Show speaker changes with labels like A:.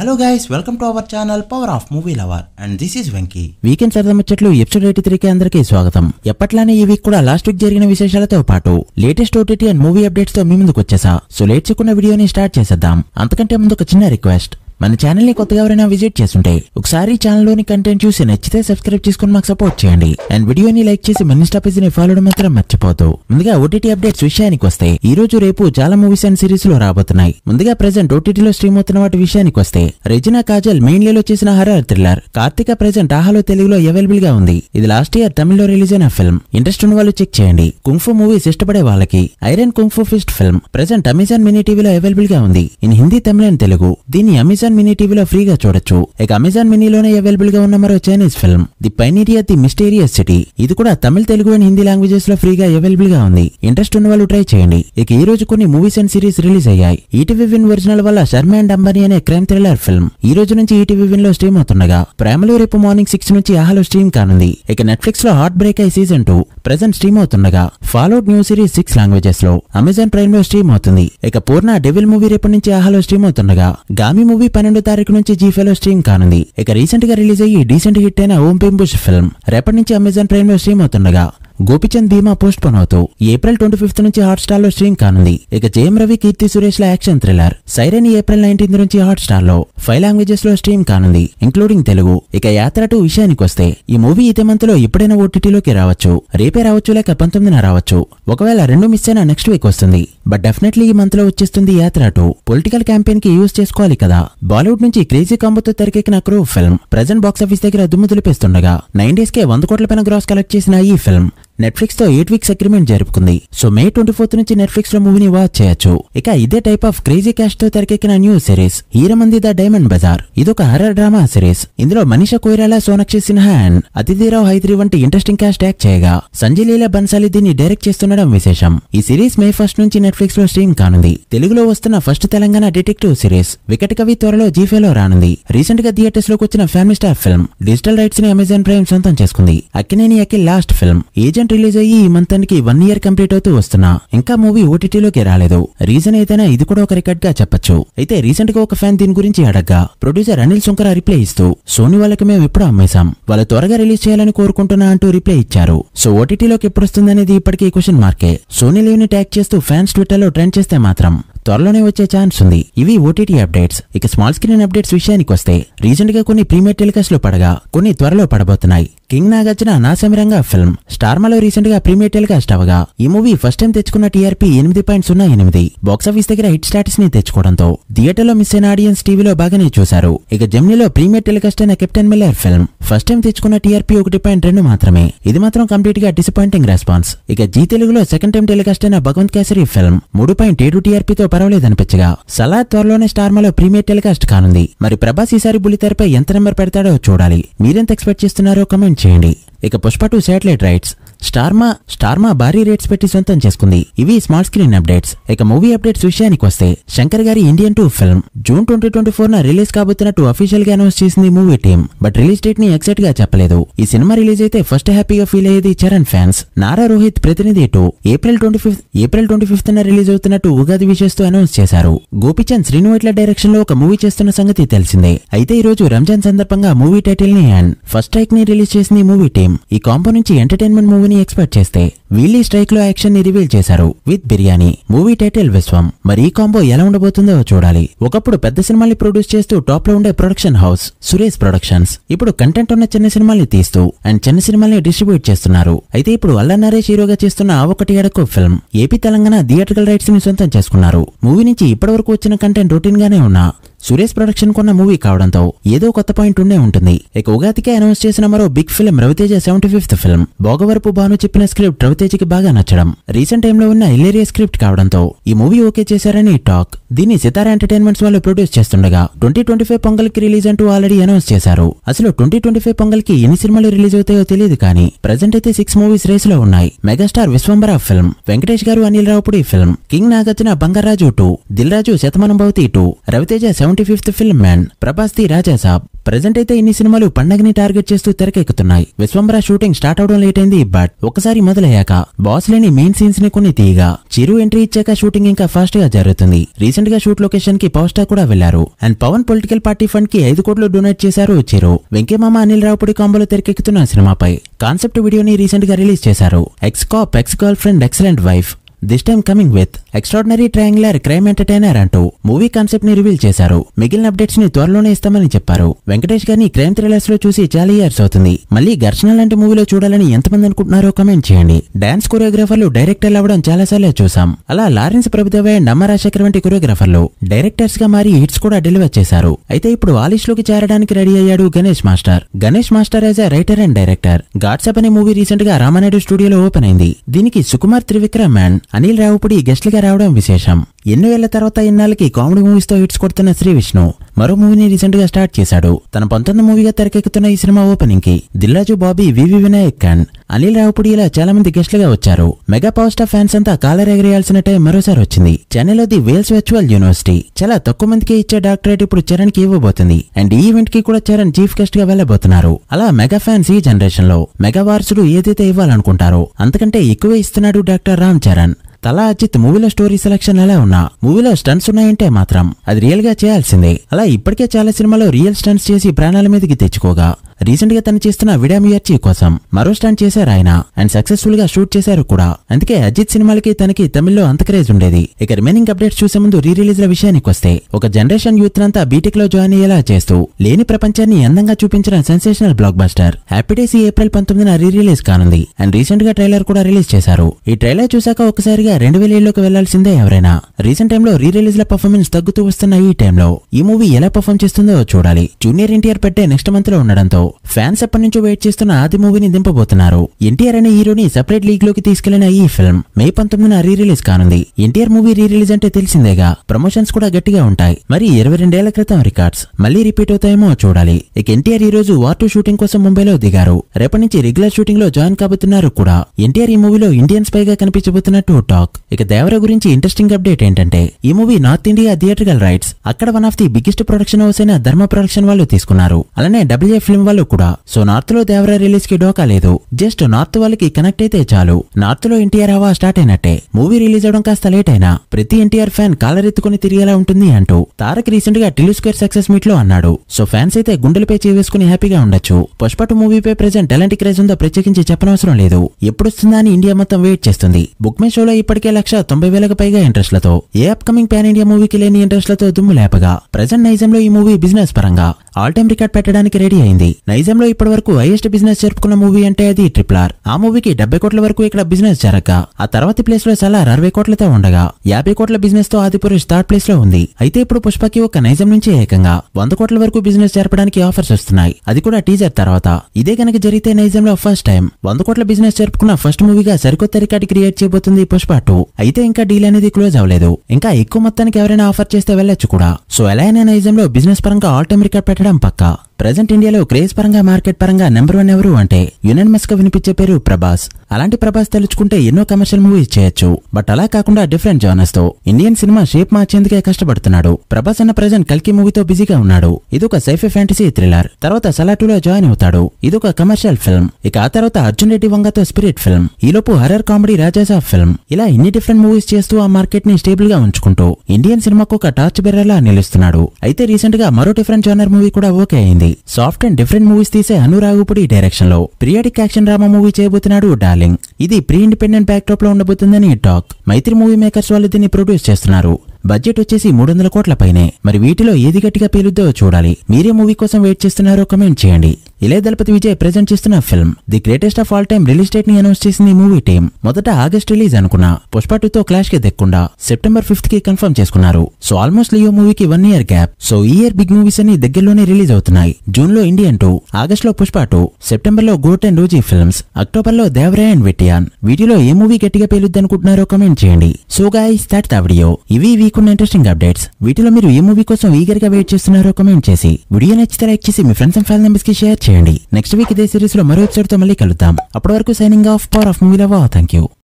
A: hello guys welcome to our channel power of movie lover and this is Venky
B: weekend సరదా ముచ్చట్లు episode eighty త్రీకి అందరికీ స్వాగతం ఎప్పట్లానే ఈ వీక్ కూడా లాస్ట్ వీక్ జరిగిన విశేషాలతో పాటు latest OTT and movie updates తో మీ ముందుకు వచ్చేసా సో లేట్ చేయకుండా వీడియోని స్టార్ట్ చేసేద్దాం అంతకంటే ముందు ఒక చిన్న రిక్వెస్ట్ మన ఛానల్ ని కొత్తగా ఎవరైనా విజిట్ చేస్తుంటే ఒకసారి ఛానల్ లోని కంటెంట్ చూసి నచ్చితే సబ్స్క్రైబ్ చేసుకుని మాకు సపోర్ట్ చేయండి అండ్ వీడియోని లైక్ చేసి మన ఇన్స్టా పేజ్ ని ఫాలో మాత్రం మర్చిపోతూ ముందుగా ఓటీటీ అప్డేట్స్ విషయానికి వస్తే ఈ రోజు రేపు చాలా మూవీస్ అండ్ సిరీస్ లో రాబోతున్నాయి ముందుగా ప్రెసెంట్ ఓటీటీలో స్ట్రీమ్ అవుతున్న వాటి విషయానికి వస్తే రెజినా కాజల్ మెయిన్ లో చేసిన హర్రర్ థ్రిల్లర్ కార్తిక ప్రెసెంట్ ఆహాలో తెలుగులో అవైలబుల్ గా ఉంది ఇది లాస్ట్ ఇయర్ తమిళ్లో రిలీజ్ అయిన ఫిల్మ్ ఇంట్రెస్ట్ ఉన్న వాళ్ళు చెక్ చేయండి కుంఫు మూవీస్ ఇష్టపడే వాళ్ళకి iron kung fu fist film present Amazon mini టీవీలో అవైలబుల్ గా ఉంది ఇన్ హిందీ తమిళ అండ్ తెలుగు దీన్ని అమెజాన్ మినీ టీవీలో ఫ్రీగా చూడొచ్చు ఇక అమెజాన్ మినీలోనే అవైలబుల్ గా ఉన్న మరో చైనీస్ ఫిల్మ్ ది పైనీరియా ది మిస్టీరియస్ సిటీ ఇది కూడా తమిళ తెలుగు అండ్ హిందీ లాంగ్వేజెస్ లో ఫ్రీగా అవైలబుల్ గా ఉంది ఇంట్రెస్ట్ ఉన్న వాళ్ళు ట్రై చేయండి ఇక ఈ రోజు కొన్ని మూవీస్ అండ్ సిరీస్ రిలీజ్ అయ్యాయి ఈటీవీ విన్ ఒరిజినల్ వల్ల శర్మ అండ్ అంబానీ అనే క్రైమ్ థ్రిల్లర్ ఫిల్మ్ ఈ రోజు నుంచి ఈటీవీ విన్ లో స్ట్రీమ్ అవుతుండగా ప్రేమలో రేపు మార్నింగ్ సిక్స్ నుంచి ఆహాలో స్ట్రీమ్ కానుంది ఇక నెట్ఫ్లిక్స్ లో హార్ట్ బ్రేక్ అయి సీజన్ టూ ప్రెసెంట్ స్ట్రీమ్ అవుతుండగా followed new series six languages లో అమెజాన్ ప్రైమ్ లో స్ట్రీమ్ అవుతుంది ఇక పూర్ణ డెవిల్ మూవీ రేపటి నుంచి ఆహాలో స్ట్రీమ్ అవుతుండగా గామి మూవీ పన్నెండో తారీఖు నుంచి జీఫేలో స్ట్రీమ్ కానుంది ఇక రీసెంట్ గా రిలీజ్ అయ్యి డీసెంట్ హిట్ అయిన ఓం పెంబుష్ ఫిల్మ్ రేపటి నుంచి అమెజాన్ ప్రైమ్ లో స్ట్రీమ్ అవుతుండగా గోపిచంద్ భీమా పోస్ట్ పోన్ అవుతూ ఏప్రిల్ ట్వంటీ ఫిఫ్త్ నుంచి హాట్ స్టార్ లో స్ట్రీమ్ కానుంది ఇక జయం రవి కీర్తి సురేష్ ల action thriller siren April nineteenth నుంచి హాట్ స్టార్ లో ఫైవ్ లాంగ్వేజెస్ లో స్ట్రీమ్ కానుంది ఇంక్లూడింగ్ తెలుగు ఇక యాత్ర టూ విషయానికి వస్తే ఈ మూవీ ఇదే మంత్ లో ఎప్పుడైనా ఓటీటీలోకి రావచ్చు రేపే రావచ్చు లేక పంతొమ్మిదిన రావచ్చు ఒకవేళ రెండు మిస్ అయినా నెక్స్ట్ వీక్ వస్తుంది బట్ డెఫినెట్లీ ఈ మంత్ లో వచ్చేస్తుంది యాత్ర టూ పొలిటికల్ క్యాంపెయిన్ కి యూజ్ చేసుకోవాలి కదా బాలీవుడ్ నుంచి క్రేజీ కాంబోతో తెరకెక్కిన crew film present box office దగ్గర దుమ్ము దులిపేస్తుండగా నైన్ డేస్ కే వంద కోట్ల పైన గ్రాస్ కలెక్ట్ చేసిన ఈ ఫిల్మ్ నెట్ఫ్లిక్స్ తో ఎయిట్ వీక్స్ అగ్రిమెంట్ జరుపుకుంది సో మే ట్వంటీ ఫోర్త్ నుంచి నెట్ఫ్లిక్స్ లో మూవీని వాచ్ చేయొచ్చు ఇక ఇదే టైప్ ఆఫ్ క్రేజీ క్యాష్ తో తెరకెక్కిన new series Heeramandi the diamond bazaar ఇదొక హర్రర్ డ్రామా సిరీస్ ఇందులో మనీషా కొయిరాలా సోనాక్షి సిన్హా అండ్ అతిథిరావు హైద్రి వంటి ఇంట్రెస్టింగ్ క్యాష్ ట్యాక్ చేయగా సంజయ్ లీలా బన్సాలి దీన్ని డైరెక్ట్ చేస్తుండడం విశేషం ఈ సిరీస్ మే ఫస్ట్ నుంచి నెట్ఫ్లిక్స్ లో స్ట్రీమ్ కానుంది తెలుగులో వస్తున్న first Telangana detective series Vikkatakavi త్వరలో జీఫేలో రానుంది రీసెంట్ గా థియేటర్స్ లోకి వచ్చిన family star film digital rights ని అమెజాన్ ప్రైమ్ సొంతం చేసుకుంది Akkineni Akhil last film agent release అయ్యి ఈ మంత్ కి వన్ ఇయర్ కంప్లీట్ అవుతూ వస్తున్నా ఇంకా మూవీ ఓటీటీలోకి రాలేదు రీజన్ అయితేనా ఇది కూడా ఒక రికార్డ్ గా చెప్పొచ్చు అయితే రీసెంట్ గా ఒక ఫ్యాన్ దీని గురించి అడగ్గా ప్రొడ్యూసర్ అనిల్ సుంకర రిప్లై ఇస్తూ సోనీ వాళ్ళకి మేము ఎప్పుడు అమ్మేశాం వాళ్ళు త్వరగా రిలీజ్ చేయాలని కోరుకుంటున్నా అంటూ రిప్లై ఇచ్చారు సో ఓటీటీలోకి ఎప్పుడు వస్తుందనేది ఇప్పటికీ క్వశ్చన్ మార్కే సోనీ లీవ్ ని ట్యాగ్ చేస్తూ ఫ్యాన్స్ ట్విట్టర్ లో ట్రెండ్ చేస్తే మాత్రం త్వరలోనే వచ్చే ఛాన్స్ ఉంది ఇవి ఓటీటీ అప్డేట్స్ ఇక స్మాల్ స్క్రీన్ అప్డేట్స్ విషయానికి వస్తే రీసెంట్ గా కొన్ని ప్రీమియర్ టెలికాస్ట్ లో పడగా కొన్ని త్వరలో పడబోతున్నాయి కింగ్ నాగార్జున నాసమిరంగా ఫిల్మ్ స్టార్మాలో రీసెంట్ గా ప్రీమియర్ టెలికాస్ట్ అవగా ఈ మూవీ ఫస్ట్ టైం తెచ్చుకున్న టీఆర్పీ ఎనిమిది పాయింట్ సున్నా ఎనిమిది బాక్సాఫీస్ దగ్గర హిట్ స్టాటస్ ని తెచ్చుకోవడంతో థియేటర్ లో మిస్ అయిన ఆడియన్స్ టీవీలో బాగానే చూశారు ఇక జెమ్నీలో ప్రీమియర్ టెలికాస్ట్ అయిన captain miller film first time తెచ్చుకున్న టీఆర్పీ ఒకటి పాయింట్ రెండు మాత్రమే ఇది మాత్రం కంప్లీట్ గా డిసప్పాయింటింగ్ రెస్పాన్స్ ఇక జీ తెలుగులో సెకండ్ టైం టెలికాస్ట్ అయిన భగవంత్ కేసరి ఫిల్మ్ మూడు పాయింట్ ఏడు టీఆర్పీతో పర్వాలేదనిపించగా సలా త్వరలోనే స్టార్మాలో ప్రీమియర్ టెలికాస్ట్ కానుంది మరి ప్రభాస్ ఈసారి బుల్లితెరపై ఎంత నెంబర్ పెడతాడో చూడాలి మీరెంత ఎక్స్పెక్ట్ చేస్తున్నారో కమెంట్ చేయండి ఇక Pushpa two satellite rights Star Maa Star Maa భారీ రేట్స్ పెట్టి సొంతం చేసుకుంది ఇవి స్మాల్ స్క్రీన్ అప్డేట్స్ ఇక మూవీ అప్డేట్స్ విషయానికి వస్తే శంకర్ గారి Indian two film June twenty twenty four న రిలీజ్ కాబోతున్నట్టు అఫీషియల్ గా అనౌన్స్ చేసింది movie team but release date ని ఎగ్జాక్ట్ గా చెప్పలేదు ఈ సినిమా రిలీజ్ అయితే ఫస్ట్ హ్యాపీగా ఫీల్ అయ్యేది Charan fans Nara Rohit Prathinidhi two April twenty fifth April twenty fifth న రిలీజ్ అవుతున్నట్టు ఉగాది విషెస్ తో అనౌన్స్ చేశారు గోపిచంద్ శ్రీనువైట్ల డైరెక్షన్ లో ఒక మూవీ చేస్తున్న సంగతి తెలిసిందే అయితే ఈ రోజు రంజాన్ సందర్భంగా మూవీ టైటిల్ ని అండ్ ఫస్ట్ స్ట్రైక్ ని రిలీజ్ చేసింది మూవీ టీమ్ ఈ కాంపో నుంచి ఎంటర్టైన్మెంట్ మూవీని ఎక్స్పెక్ట్ చేస్తే వీళ్ళీ స్ట్రైక్ లో యాక్షన్ ని రివీల్ చేశారు with biryani movie title Viswam మరి ఈ కాంబో ఎలా ఉండబోతుందో చూడాలి ఒకప్పుడు పెద్ద సినిమాల్ని ప్రొడ్యూస్ చేస్తూ టాప్ లో ఉండే ప్రొడక్షన్ హౌస్ సురేష్ ప్రొడక్షన్స్ ఇప్పుడు కంటెంట్ ఉన్న చిన్న సినిమాల్ని తీస్తూ అండ్ చిన్న సినిమాల్ని డిస్ట్రిబ్యూట్ చేస్తున్నారు అయితే ఇప్పుడు అల్లా నరేష్ హీరోగా చేస్తున్న ఆ ఒకటి ఎడకో film AP Telangana theatrical rights ని సొంతం చేసుకున్నారు మూవీ నుంచి ఇప్పటివరకు వచ్చిన కంటెంట్ రొటీన్ గానే ఉన్నా సురేష్ ప్రొడక్షన్ కొన్న మూవీ కావడంతో ఏదో కొత్త పాయింట్ ఉండే ఉంటుంది ఇక ఉగాదికే అనౌన్స్ చేసిన మరో big film Ravi Teja seventy fifth film Bhogavarapu Bhanu చెప్పిన స్క్రిప్ట్ రవితేజకి బాగా నచ్చడం రీసెంట్ టైంలో ఉన్న ఇల్లేరియా స్క్రిప్ట్ కావడంతో ఈ మూవీ ఓకే చేశారని టాక్ దీన్ని సితారా ఎంటర్టైన్మెంట్స్ వాళ్ళు ప్రొడ్యూస్ చేస్తుండగా ట్వంటీ ట్వంటీ ఫైవ్ పొంగల్ కి రిలీజ్ అంటూ ఆల్రెడీ అనౌన్స్ చేశారు అసలు ట్వంటీ ట్వంటీ ఫైవ్ పొంగల్ కి ఎన్ని సినిమాలు రిలీజ్ అవుతాయో తెలియదు కానీ ప్రజెంట్ అయితే సిక్స్ మూవీస్ రేస్ లో ఉన్నాయి megastar Vishwambhara film Venkatesh garu Anil Ravipudi film king Nagarjuna Bangarraju two Dil Raju Shatamanam Bhavati two Ravi Teja seventy fifth film man Prabhas the Raja Saab present అయితే ఇన్ని సినిమాలు పండగని టార్గెట్ చేస్తూ తెరకెక్కుతున్నాయి విశ్వంబర షూటింగ్ స్టార్ట్ అవడం లేట్ అయింది బట్ ఒకసారి మొదలయ్యాక బాస్ లేని మెయిన్ సీన్స్ ని కొన్ని తీయగా చిరు ఎంట్రీ ఇచ్చాక షూటింగ్ ఇంకా ఫాస్ట్ గా జరుగుతుంది రీసెంట్ గా షూట్ లొకేషన్ కి పవర్ స్టార్ కూడా వెళ్లారు and Pawan political party fund కి ఐదు కోట్లు డొనేట్ చేశారు చిరు వెంకయ్యమామ అనిల్ రావుపూడి కాంబోలో తెరకెక్కుతున్న సినిమాపై కాన్సెప్ట్ వీడియోని రీసెంట్ గా రిలీజ్ చేశారు ex cop ex girlfriend excellent wife this time coming with extraordinary triangular crime entertainer అంటూ మూవీ కాన్సెప్ట్ ని రివీల్ చేశారు మిగిలిన అప్డేట్స్ ని త్వరలోనే ఇస్తామని చెప్పారు వెంకటేష్ గారిని క్రైమ్ థ్రిల్లర్స్ లో చూసి చాలా ఇయర్స్ అవుతుంది మళ్ళీ ఘర్షణ లాంటి మూవీలో చూడాలని ఎంతమంది అనుకుంటున్నారో కమెంట్ చేయండి డాన్స్ కొరియోగ్రాఫర్లు డైరెక్టర్లు అవ్వడం చాలా సార్లు చూసాం అలా లారెన్స్ ప్రభుదేవ అండ్ అమ్మ రాజశేఖర్ వంటి కొరియోగ్రాఫర్లు డైరెక్టర్స్ గా మారి హిట్స్ కూడా డెలివర్ చేశారు అయితే ఇప్పుడు ఆ లిస్ట్ లోకి చేరడానికి రెడీ అయ్యాడు Ganesh master Ganesh master as a writer and director గాడ్సప్ అనే మూవీ రీసెంట్ గా రామానాయుడు స్టూడియోలో ఓపెన్ అయింది దీనికి సుకుమార్ త్రివిక్రమ్ అండ్ అనిల్ రావుపుడి గెస్ట్లుగా రావడం విశేషం ఎన్నో ఏళ్ల తర్వాత ఇన్నాళ్ళకి కామెడీ మూవీస్ తో హిట్స్ కొడుతున్న శ్రీ విష్ణు మరో మూవీని రీసెంట్ గా స్టార్ట్ చేశాడు తన పంతొమ్మిది మూవీగా తెరకెక్కుతున్న ఈ సినిమా ఓపెనింగ్ కి దిల్రాజు బాబీ వివి వినాయక్ అండ్ అనిల్ రావుపుడి ఇలా చాలా మంది గెస్ట్లుగా వచ్చారు మెగా పవర్ స్టార్ ఫ్యాన్స్ అంతా కాలర్ ఎగరేయాల్సిన టైం మరోసారి వచ్చింది చెన్నైలో ది వేల్స్ వర్చువల్ యూనివర్సిటీ చాలా తక్కువ మందికి ఇచ్చే డాక్టరేట్ ఇప్పుడు చరణ్ కి ఇవ్వబోతుంది అండ్ ఈ ఈవెంట్ కి కూడా చరణ్ చీఫ్ గెస్ట్ గా వెళ్ళబోతున్నారు అలా మెగా ఫ్యాన్స్ ఈ జనరేషన్ లో మెగా వారసుడు ఏదైతే ఇవ్వాలనుకుంటారో అంతకంటే ఎక్కువే ఇస్తున్నాడు డాక్టర్ రామ్ చరణ్ తలా అజిత్ మూవీలో స్టోరీ సెలక్షన్ ఎలా ఉన్నా మూవీలో స్టంట్స్ ఉన్నాయంటే మాత్రం అది రియల్ గా చేయాల్సిందే అలా ఇప్పటికే చాలా సినిమాలో రియల్ స్టంట్స్ చేసి ప్రాణాల మీదకి తెచ్చుకోగా రీసెంట్ గా తను చేస్తున్న విడామియర్చి కోసం మరో స్టంట్ చేశారు ఆయన అండ్ సక్సెస్ఫుల్ గా షూట్ చేశారు కూడా అందుకే అజిత్ సినిమాలకి తనకి తమిళ్లో అంత క్రేజ్ ఉండేది ఇక రిమైనింగ్ అప్డేట్స్ చూసే ముందు రీ రిలీజ్ ల విషయానికి వస్తే ఒక జనరేషన్ యూత్ నంతా బీటెక్ లో జాయిన్ అయ్యేలా చేస్తూ లేని ప్రపంచాన్ని అందంగా చూపించిన sensational blockbuster happy days ఈ ఏప్రిల్ పంతొమ్మిదిన రీ రిలీజ్ కానుంది అండ్ రీసెంట్ గా ట్రైలర్ కూడా రిలీజ్ చేశారు ఈ ట్రైలర్ చూశాక ఒకసారిగా రెండు వేల ఏళ్ళలోకి వెళ్లాల్సిందే ఎవరైనా రీసెంట్ టైంలో రీ రిలీజ్ ల పర్ఫార్మెన్స్ తగ్గుతూ వస్తున్న ఈ టైంలో ఈ మూవీ ఎలా పర్ఫార్మ్ చేస్తుందో చూడాలి జూనియర్ ఎన్టీఆర్ పెట్టే నెక్స్ట్ మంత్ లో ఉండడంతో ఫ్యాన్స్ ఎప్పటి నుంచో వెయిట్ చేస్తున్న ఆది మూవీని దింపబోతున్నారు ఎన్టీఆర్ అనే హీరోని సెపరేట్ లీగ్ లోకి తీసుకెళ్లిన ఈ ఫిల్మ్ మే పంతొమ్మిదిన రీ రిలీజ్ కానుంది ఎన్టీఆర్ మూవీ రీ రిలీజ్ అంటే తెలిసిందేగా ప్రమోషన్స్ కూడా గట్టిగా ఉంటాయి మరి ఇరవై రెండేళ్ల క్రితం రికార్డ్స్ మళ్ళీ రిపీట్ అవుతాయేమో చూడాలి ఇక ఎన్టీఆర్ ఈ రోజు వార్ టూ షూటింగ్ కోసం ముంబైలో దిగారు రేపటి నుంచి రెగ్యులర్ షూటింగ్ లో జాయిన్ కాబోతున్నారు కూడా ఎన్టీఆర్ ఈ మూవీలో ఇండియన్ స్పై గా కనిపించబోతున్నట్టు టాక్ ఇక దేవర గురించి ఇంట్రెస్టింగ్ అప్డేట్ ఏంటంటే ఈ movie north India theatrical rights అక్కడ one of the biggest production house అయిన ధర్మ ప్రొడక్షన్ వాళ్ళు తీసుకున్నారు అలానే డబ్ల్యూఏ ఫిల్మ్ వాళ్ళు కూడా సో నార్త్ లో దేవర రిలీజ్ కి డోకా లేదు జస్ట్ నార్త్ వాళ్ళకి కనెక్ట్ అయితే చాలు నార్త్ లో ఎన్టీఆర్ హవా స్టార్ట్ అయినట్టే మూవీ రిలీజ్ అవడం కాస్త లేట్ అయినా ప్రతి ఎన్టీఆర్ ఫ్యాన్ కాలరెత్తుకుని తిరిగేలా ఉంటుంది అంటూ తారక్ రీసెంట్ గా టిల్లు స్క్వేర్ సక్సెస్ మీట్ లో అన్నాడు సో ఫ్యాన్స్ అయితే గుండెలపై చేవేసుకుని హ్యాపీగా ఉండొచ్చు పుష్పటు మూవీపై ప్రెజెంట్ ఎలాంటి క్రేజ్ ఉందో ప్రత్యేకించి చెప్పనవసరం లేదు ఎప్పుడొస్తుందా అని ఇండియా మొత్తం వెయిట్ చేస్తుంది బుక్ మై షోలో ఇప్పటికే లక్ష తొంభై వేలకు పైగా ఇంట్రెస్ట్లతో ఏ అప్కమింగ్ పాన్ ఇండియా మూవీకి లేని ఇంట్రెస్ట్లతో దుమ్ము లేపగా ప్రజెంట్ నైజంలో ఈ మూవీ బిజినెస్ పరంగా ఆల్ టైమ్ రికార్డ్ పెట్టడానికి రెడీ అయింది నైజంలో ఇప్పటి వరకు హైయెస్ట్ బిజినెస్ జరుపుకున్న మూవీ అంటే అది ట్రిపుల్ ఆర్ ఆ మూవీకి డెబ్బై కోట్ల వరకు ఇక్కడ బిజినెస్ జరగక ఆ తర్వాతి ప్లేస్ లో సలార్ అరవై కోట్లతో ఉండగా యాభై కోట్ల బిజినెస్ తో ఆదిపురుష్ థర్డ్ ప్లేస్ లో ఉంది అయితే ఇప్పుడు పుష్పకి ఒక నైజం నుంచి ఏకంగా వంద కోట్ల వరకు బిజినెస్ జరపడానికి ఆఫర్స్ వస్తున్నాయి అది కూడా టీజర్ తర్వాత ఇదే కనుక జరిగితే నైజంలో ఫస్ట్ టైం వంద కోట్ల బిజినెస్ జరుపుకున్న ఫస్ట్ మూవీగా సరికొత్త రికార్డ్ క్రియేట్ చేయబోతుంది పుష్ప టూ అయితే ఇంకా డీల్ అనేది క్లోజ్ అవ్వలేదు ఇంకా ఎక్కువ మొత్తానికి ఎవరైనా ఆఫర్ చేస్తే వెళ్ళొచ్చు కూడా సో ఎలా అయినా నైజంలో బిజినెస్ పరంగా ఆల్ టైమ్ రికార్డ్ పెట్టడం పక్కా ప్రజెంట్ ఇండియాలో క్రేజ్ పరంగా మార్కెట్ పరంగా నెంబర్ వన్ ఎవరు అంటే యునానిమస్ గా వినిపించే పేరు ప్రభాస్ అలాంటి ప్రభాస్ తలుచుకుంటే ఎన్నో కమర్షియల్ మూవీస్ చేయొచ్చు బట్ అలా కాకుండా డిఫరెంట్ జానర్స్ తో ఇండియన్ సినిమా షేప్ మార్చేందుకే కష్టపడుతున్నాడు ప్రభాస్ అన్న ప్రజెంట్ కల్కి మూవీతో బిజీగా ఉన్నాడు ఇదొక సైఫై ఫ్యాంటసీ థ్రిల్లర్ తర్వాత సలాటూలో జాయిన్ అవుతాడు ఇదొక కమర్షియల్ ఫిల్మ్ ఇక ఆ తర్వాత అర్జున్ రెడ్డి వంగతో స్పిరిట్ ఫిల్మ్ ఈలోపు హర్రర్ కామెడీ రాజాసా ఫిల్మ్ ఇలా ఇన్ని డిఫరెంట్ మూవీస్ చేస్తూ ఆ మార్కెట్ ని స్టేబుల్ గా ఉంచుకుంటూ ఇండియన్ సినిమాకు ఒక టార్చ్ బెర్రలా నిలుస్తున్నాడు అయితే రీసెంట్ గా మరో డిఫరెంట్ జానర్ మూవీ కూడా ఓకే అయింది సాఫ్ట్ అండ్ డిఫరెంట్ మూవీస్ తీసే అనురాగుపుడి డైరెక్షన్ లో పీరియాడిక్ యాక్షన్ డ్రామా మూవీ చేయబోతున్నాడు డార్లింగ్ ఇది ప్రీ ఇండిపెండెంట్ బ్యాక్డ్రాప్ లో ఉండబోతుందని టాక్ మైత్రి మూవీ మేకర్స్ వాళ్ళు దీన్ని ప్రొడ్యూస్ చేస్తున్నారు బడ్జెట్ వచ్చేసి మూడు వందల కోట్ల పైనే మరి వీటిలో ఏది గట్టిగా పేలుద్దో చూడాలి మీరే మూవీ కోసం వెయిట్ చేస్తున్నారో కమెంట్ చేయండి ఇలే దళపతి విజయ్ ప్రెజెంట్ చేస్తున్న film the greatest of all time release date ని అనౌన్స్ చేసింది మూవీ టీం మొదట ఆగస్ట్ రిలీజ్ అనుకున్న పుష్ప టూ తో క్లాష్ కి దెక్కకుండా సెప్టెంబర్ ఫిఫ్త్ కి కన్ఫర్మ్ చేసుకున్నారు సో ఆల్మోస్ట్ లియో మూవీకి వన్ ఇయర్ గ్యాప్ సో ఈ ఇయర్ బిగ్ మూవీస్ అన్ని దగ్గరలోనే రిలీజ్ అవుతున్నాయి జూన్ లో ఇండియన్ టూ ఆగస్ట్ లో పుష్ప టూ సెప్టెంబర్ లో గోట్ అండ్ రోజీ ఫిల్మ్స్ అక్టోబర్ లో దేవరే అండ్ వెటియాన్ వీటిలో ఏ మూవీ గట్టిగా పేలుద్ది అనుకుంటున్నారో కమెంట్ చేయండి so guys that the video ఇవి వీకున్న ఇంట్రెస్టింగ్ అప్డేట్స్ వీటిలో మీరు ఏ మూవీ కోసం ఈగర్ గా వెయిట్ చేస్తున్నారో కమెంట్ చేసి వీడియో నచ్చితే లైక్ చేసి మీ ఫ్రెండ్స్ అండ్ ఫ్యామిలీ మెంబర్స్ కి షేర్ చేయండి నెక్స్ట్ వీక్ ఇదే సిరీస్ లో మరో ఎపిసోడ్ తో మళ్ళీ కలుద్దాం అప్పటి వరకు signing off power of movie love thank you